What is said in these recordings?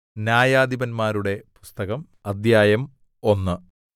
ന്യായാധിപന്മാരുടെ പുസ്തകം അദ്ധ്യായം ഒന്ന്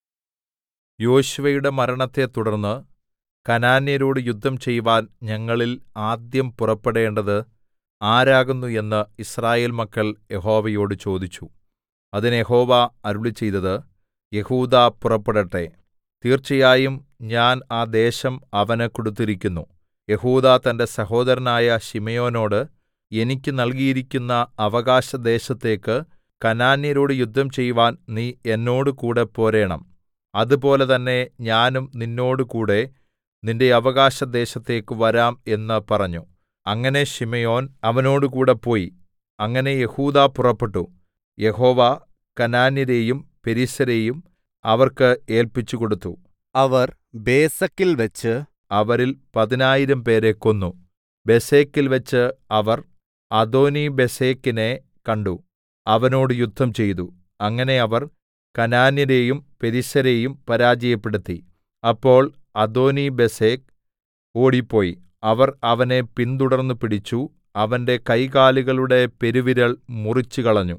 യോശുവയുടെ മരണത്തെ തുടർന്ന് കനാന്യരോട് യുദ്ധം ചെയ്‌വാൻ ഞങ്ങളിൽ ആദ്യം പുറപ്പെടേണ്ടത് ആരാകുന്നു എന്ന് യിസ്രായേൽ മക്കൾ യഹോവയോട് ചോദിച്ചു അതിന് യഹോവ അരുളിച്ചെയ്തത് യെഹൂദാ പുറപ്പെടട്ടെ തീർച്ചയായും ഞാൻ ആ ദേശം അവന് കൊടുത്തിരിക്കുന്നു യെഹൂദാ തന്റെ സഹോദരനായ ശിമെയോനോട് എനിക്ക് നൽകിയിരിക്കുന്ന അവകാശദേശത്തേക്ക് കനാന്യരോട് യുദ്ധം ചെയ്‌വാൻ നീ എന്നോടുകൂടെ പോരേണം അതുപോലെ തന്നെ ഞാനും നിന്നോടുകൂടെ നിന്റെ അവകാശദേശത്തേക്ക് വരാം എന്ന് പറഞ്ഞു അങ്ങനെ ശിമെയോൻ അവനോടുകൂടെ പോയി അങ്ങനെ യെഹൂദാ പുറപ്പെട്ടു യഹോവ കനാന്യരെയും പെരിസ്യരെയും അവർക്ക് ഏല്പിച്ചുകൊടുത്തു അവർ ബേസെക്കിൽ വെച്ച് അവരിൽ പതിനായിരം പേരെ കൊന്നു ബേസെക്കിൽവെച്ച് അവർ അദോനിബേസെക്കിനെ കണ്ടു അവനോട് യുദ്ധം ചെയ്തു അങ്ങനെ അവർ കനാന്യരെയും പെരിസ്യരെയും പരാജയപ്പെടുത്തി അപ്പോൾ അദോനിബേസെക്ക് ഓടിപ്പോയി അവർ അവനെ പിന്തുടർന്ന് പിടിച്ചു അവന്റെ കൈകാലുകളുടെ പെരുവിരൽ മുറിച്ചുകളഞ്ഞു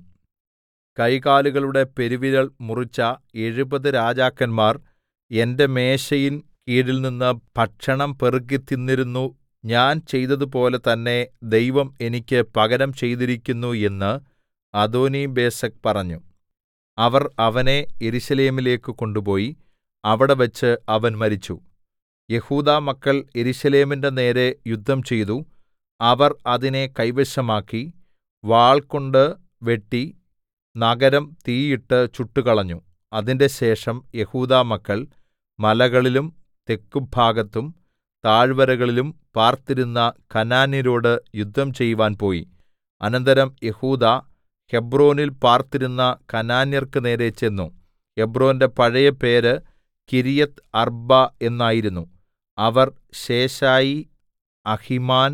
കൈകാലുകളുടെ പെരുവിരൽ മുറിച്ച എഴുപത് രാജാക്കന്മാർ എന്റെ മേശയിൻ കീഴിൽനിന്ന് ഭക്ഷണം പെറുക്കി തിന്നിരുന്നു ഞാൻ ചെയ്തതുപോലെ തന്നെ ദൈവം എനിക്ക് പകരം ചെയ്തിരിക്കുന്നു എന്ന് അദോനിബേസെക്ക് പറഞ്ഞു അവർ അവനെ യെരൂശലേമിലേക്ക് കൊണ്ടുപോയി അവിടെവെച്ച് അവൻ മരിച്ചു യെഹൂദാ മക്കൾ യെരൂശലേമിന്റെ നേരെ യുദ്ധം ചെയ്തു അവർ അതിനെ കൈവശമാക്കി വാൾകൊണ്ട് വെട്ടി നഗരം തീയിട്ട് ചുട്ടുകളഞ്ഞു അതിന്റെ ശേഷം യെഹൂദാ മക്കൾ മലകളിലും തെക്കുഭാഗത്തും താഴ്വരകളിലും പാർത്തിരുന്ന കനാന്യരോട് യുദ്ധം ചെയ്‌വാൻ പോയി അനന്തരം യെഹൂദാ ഹെബ്രോനിൽ പാർത്തിരുന്ന കനാന്യർക്ക് നേരെ ചെന്നു ഹെബ്രോന്റെ പഴയ പേര് കിര്യത്ത് അർബ എന്നായിരുന്നു അവർ ശേശായി അഹിമാൻ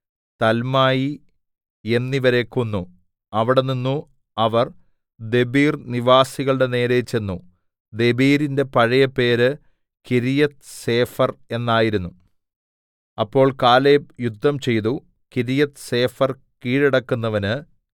തൽമായി എന്നിവരെ കൊന്നു അവിടെ നിന്നു അവർ ദെബീർ നിവാസികളുടെ നേരെ ചെന്നു ദെബീരിന്റെ പഴയ പേര് കിര്യത്ത് സേഫർ എന്നായിരുന്നു അപ്പോൾ കാലേബ് യുദ്ധം ചെയ്തു കിര്യത്ത് സേഫർ കീഴടക്കുന്നവന്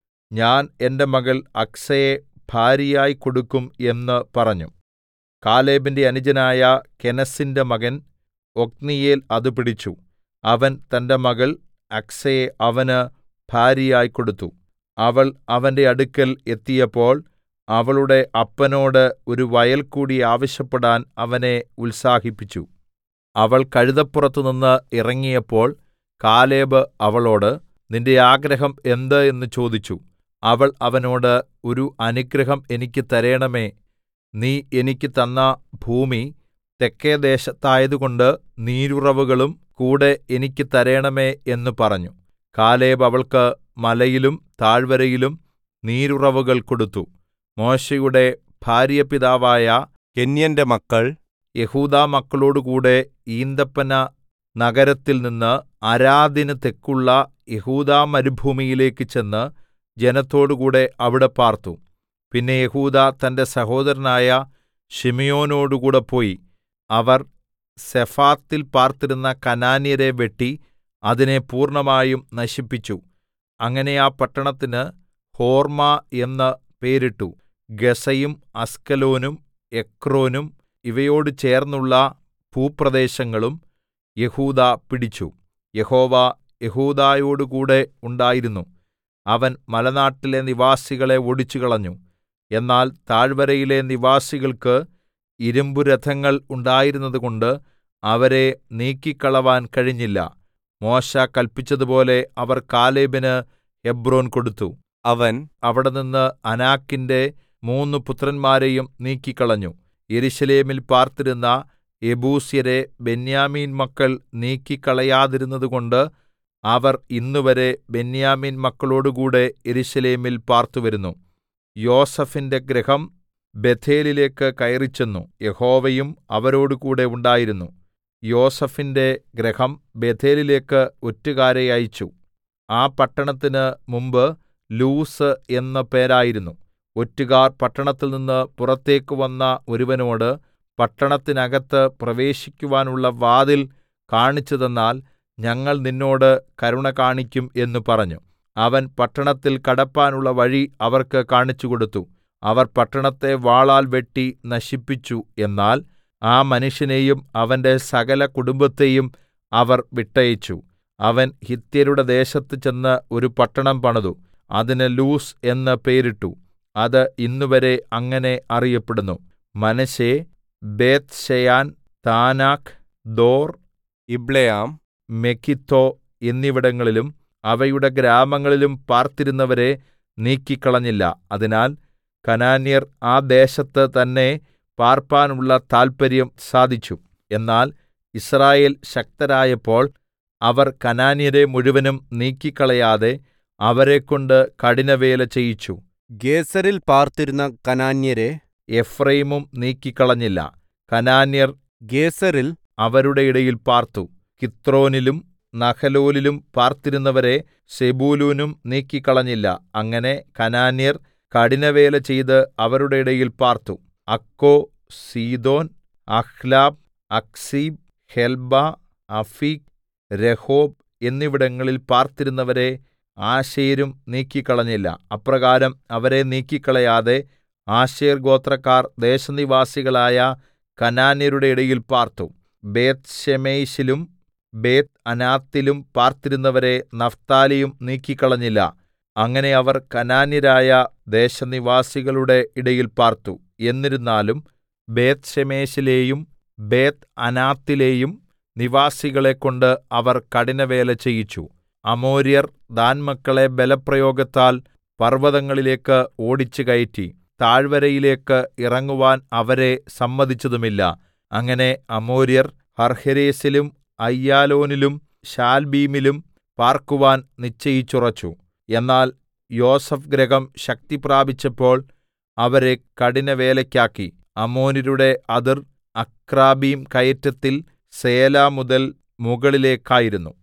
ഞാൻ എന്റെ മകൾ അക്സയെ ഭാര്യയായി കൊടുക്കും എന്ന് പറഞ്ഞു കാലേബിന്റെ അനുജനായ കെനസിന്റെ മകൻ ഒത്നീയേൽ അത് പിടിച്ചു അവൻ തന്റെ മകൾ അക്സയെ അവന് ഭാര്യയായി കൊടുത്തു അവൾ അവന്റെ അടുക്കൽ എത്തിയപ്പോൾ അവളുടെ അപ്പനോട് ഒരു വയൽ കൂടി ആവശ്യപ്പെടാൻ അവനെ ഉത്സാഹിപ്പിച്ചു അവൾ കഴുതപ്പുറത്തുനിന്ന് ഇറങ്ങിയപ്പോൾ കാലേബ് അവളോട് നിന്റെ ആഗ്രഹം എന്ത് എന്ന് ചോദിച്ചു അവൾ അവനോട് ഒരു അനുഗ്രഹം എനിക്ക് തരേണമേ നീ എനിക്ക് തന്ന ഭൂമി തെക്കെ ദേശത്തായതുകൊണ്ട് നീരുറവുകളും കൂടെ എനിക്ക് തരേണമേ എന്ന് പറഞ്ഞു കാലേബ് അവൾക്ക് മലയിലും താഴ്വരയിലും നീരുറവുകൾ കൊടുത്തു മോശെയുടെ ഭാര്യാപിതാവായ കെന്യന്റെ മക്കൾ യെഹൂദാ മക്കളോടുകൂടെ ഈന്തപ്പന നഗരത്തിൽ നിന്ന് അരാദിന് തെക്കുള്ള യെഹൂദാ മരുഭൂമിയിലേക്ക് ചെന്ന് ജനത്തോടുകൂടെ അവിടെ പാർത്തു പിന്നെ യെഹൂദാ തന്റെ സഹോദരനായ ശിമെയോനോടുകൂടെ പോയി അവർ സെഫാത്തിൽ പാർത്തിരുന്ന കനാന്യരെ വെട്ടി അതിനെ പൂർണ്ണമായും നശിപ്പിച്ചു അങ്ങനെ ആ പട്ടണത്തിന് ഹോർമ്മ എന്ന് പേരിട്ടു ഗസയും അസ്കലോനും എക്രോനും ഇവയോട് ചേർന്നുള്ള ഭൂപ്രദേശങ്ങളും യഹൂദാ പിടിച്ചു യഹോവ യഹൂദായോടുകൂടെ ഉണ്ടായിരുന്നു അവൻ മലനാട്ടിലെ നിവാസികളെ ഓടിച്ചുകളഞ്ഞു എന്നാൽ താഴ്വരയിലെ നിവാസികൾക്ക് ഇരുമ്പുരഥങ്ങൾ ഉണ്ടായിരുന്നതുകൊണ്ട് അവരെ നീക്കിക്കളവാൻ കഴിഞ്ഞില്ല മോശെ കല്പിച്ചതുപോലെ അവർ കാലേബിന് ഹെബ്രോൻ കൊടുത്തു അവൻ അവിടെനിന്ന് അനാക്കിന്റെ മൂന്ന് പുത്രന്മാരെയും നീക്കിക്കളഞ്ഞു യെരൂശലേമിൽ പാർത്തിരുന്ന യെബൂസ്യരെ ബെന്യാമീൻ മക്കൾ നീക്കിക്കളയാതിരുന്നതുകൊണ്ട് അവർ ഇന്നുവരെ ബെന്യാമീൻ മക്കളോടുകൂടെ യെരൂശലേമിൽ പാർത്തുവരുന്നു യോസഫിന്റെ ഗൃഹം ബേഥേലിലേക്ക് കയറിച്ചെന്നു യഹോവയും അവരോടുകൂടെ ഉണ്ടായിരുന്നു യോസഫിന്റെ ഗൃഹം ബേഥേലിലേക്ക് ഒറ്റുകാരെ അയച്ചു ആ പട്ടണത്തിന് മുമ്പ് ലൂസ് എന്ന് പേരായിരുന്നു ഒറ്റുകാർ പട്ടണത്തിൽ നിന്ന് പുറത്തേക്ക് വന്ന ഒരുവനോട് പട്ടണത്തിനകത്ത് പ്രവേശിക്കുവാനുള്ള വാതിൽ കാണിച്ചുതന്നാൽ ഞങ്ങൾ നിന്നോട് കരുണ കാണിക്കും എന്ന് പറഞ്ഞു അവൻ പട്ടണത്തിൽ കടപ്പാനുള്ള വഴി അവർക്ക് കാണിച്ചുകൊടുത്തു അവർ പട്ടണത്തെ വാളാൽ വെട്ടി നശിപ്പിച്ചു എന്നാൽ ആ മനുഷ്യനെയും അവന്റെ സകല കുടുംബത്തെയും അവർ വിട്ടയച്ചു അവൻ ഹിത്യരുടെ ദേശത്ത് ചെന്ന് ഒരു പട്ടണം പണിതു അതിന് ലൂസ് എന്ന് പേരിട്ടു അത് ഇന്നുവരെ അങ്ങനെ അറിയപ്പെടുന്നു മനശ്ശെ ബേത്ത്ശെയാൻ താനാക്ക് ദോർ ഇബ്ളെയാം മെഗിദ്ദോ എന്നിവിടങ്ങളിലും അവയുടെ ഗ്രാമങ്ങളിലും പാർത്തിരുന്നവരെ നീക്കിക്കളഞ്ഞില്ല അതിനാൽ കനാന്യർ ആ ദേശത്ത് തന്നെ പാർപ്പാനുള്ള താല്പര്യം സാധിച്ചു എന്നാൽ യിസ്രായേൽ ശക്തരായപ്പോൾ അവർ കനാന്യരെ മുഴുവനും നീക്കിക്കളയാതെ അവരെക്കൊണ്ട് കഠിനവേല ചെയ്യിച്ചു ഗേസരിൽ പാർത്തിരുന്ന കനാന്യരെ എഫ്രയീമും നീക്കിക്കളഞ്ഞില്ല കനാന്യർ ഗേസരിൽ അവരുടെ ഇടയിൽ പാർത്തു കിത്രോനിലും നഹലോലിലും പാർത്തിരുന്നവരെ സെബൂലൂനും നീക്കിക്കളഞ്ഞില്ല അങ്ങനെ കനാന്യർ കഠിനവേല ചെയ്ത് അവരുടെ ഇടയിൽ പാർത്തു അക്കോ സീദോൻ അഹ്ലാബ് അക്സീബ് ഹെൽബ അഫീക് രഹോബ് എന്നിവിടങ്ങളിൽ പാർത്തിരുന്നവരെ ആശേരും നീക്കിക്കളഞ്ഞില്ല അപ്രകാരം അവരെ നീക്കിക്കളയാതെ ആശേർ ഗോത്രക്കാർ ദേശനിവാസികളായ കനാന്യരുടെ ഇടയിൽ പാർത്തു ബേത്ത് ഷെമേശിലും ബേത്ത് അനാത്തിലും പാർത്തിരുന്നവരെ നഫ്താലിയും നീക്കിക്കളഞ്ഞില്ല അങ്ങനെ അവർ കനാന്യരായ ദേശനിവാസികളുടെ ഇടയിൽ പാർത്തു എന്നിരുന്നാലും ബേത്ത് ഷെമേശിലെയും ബേത്ത് അനാത്തിലെയും നിവാസികളെക്കൊണ്ട് അവർ കഠിനവേല ചെയ്യിച്ചു അമോര്യർ ദാൻമക്കളെ ബലപ്രയോഗത്താൽ പർവ്വതങ്ങളിലേക്ക് ഓടിച്ചു കയറ്റി താഴ്വരയിലേക്ക് ഇറങ്ങുവാൻ അവരെ സമ്മതിച്ചതുമില്ല അങ്ങനെ അമോര്യർ ഹർഹേരെസിലും അയ്യാലോനിലും ശാൽബീമിലും പാർക്കുവാൻ നിശ്ചയിച്ചുറച്ചു എന്നാൽ യോസഫ് ഗൃഹം ശക്തി പ്രാപിച്ചപ്പോൾ അവരെ കഠിനവേലയ്ക്കാക്കി അമ്മോന്യരുടെ അതിർ അക്രാബീം കയറ്റത്തിൽ സേല മുതൽ മുകളിലേക്കായിരുന്നു